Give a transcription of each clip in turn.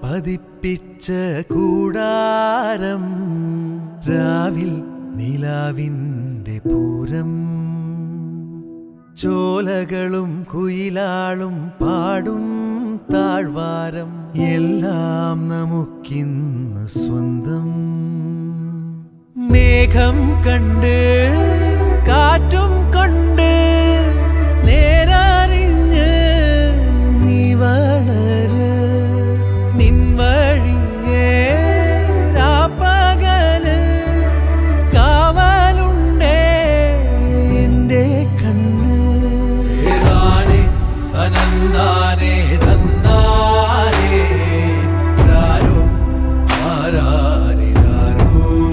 പതിപ്പിച്ച കൂടാരം രാവിൽ നിലാവിൻ്റെ പൂരം ചോലകളും കുയിലാളും പാടും താഴ്വാരം എല്ലാം നമുക്കിന്ന് സ്വന്തം മേഘം കണ്ട് കാറ്റും കൊണ്ട് നേരറിഞ്ഞ് നീ വളര് നിൻ വഴിയേ രാപ്പകല് കാവലുണ്ടേ എൻ്റെ കണ്ണ് ഏതാനേ അനന്താനേ തന്നാനേ രാരോ ആരാരിരാരോ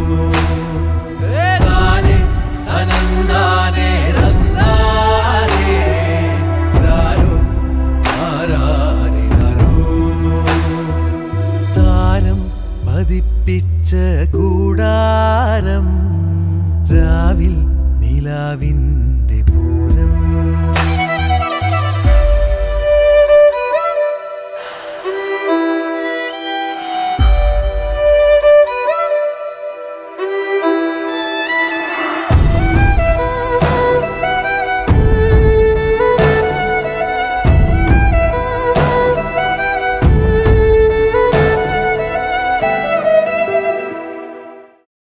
ഏതാനേ അനന്താനേ തന്നാനേ രാരോ ആരാരിരാരോ താരം പതിപ്പിച്ച കൂടാരം രാവിൽ നിലാവിൻ്റെ പൂരം